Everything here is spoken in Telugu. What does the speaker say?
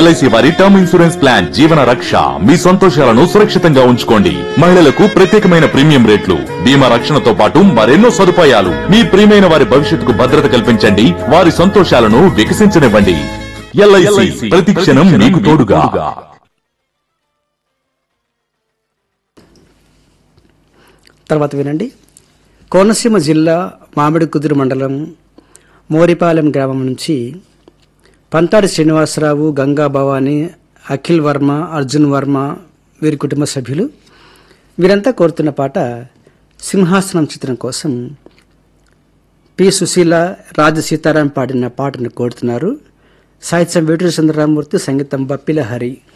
ఎల్ఐసి వారి టర్మ్ ఇన్సూరెన్స్ ప్లాన్ జీవన రక్ష మీ సంతోషాలను సురక్షితంగా ఉంచుకోండి మహిళలకు ప్రత్యేకమైన ప్రీమియం రేట్లు బీమా రక్షణతో పాటు మరెన్నో సదుపాయాలు మీ ప్రియమైన వారి భవిష్యత్తుకు భద్రత కల్పించండి వారి సంతోషాలను వికసించనివ్వండి ఎల్ఐసి ప్రతి క్షణం మీకు తోడుగా తర్వాత వినండి కోనసీమ జిల్లా మామిడికుదురు మండలం మోరిపాలెం గ్రామం నుంచి పంతాడి శ్రీనివాసరావు గంగా భవాని అఖిల్ వర్మ అర్జున్ వర్మ వీరి కుటుంబ సభ్యులు వీరంతా కోరుతున్న పాట సింహాసనం చిత్రం కోసం పి సుశీల రాజ సీతారాం పాడిన పాటను కోరుతున్నారు సాహిత్యం వేటూరి చంద్రరామూర్తి సంగీతం బప్పిల హరి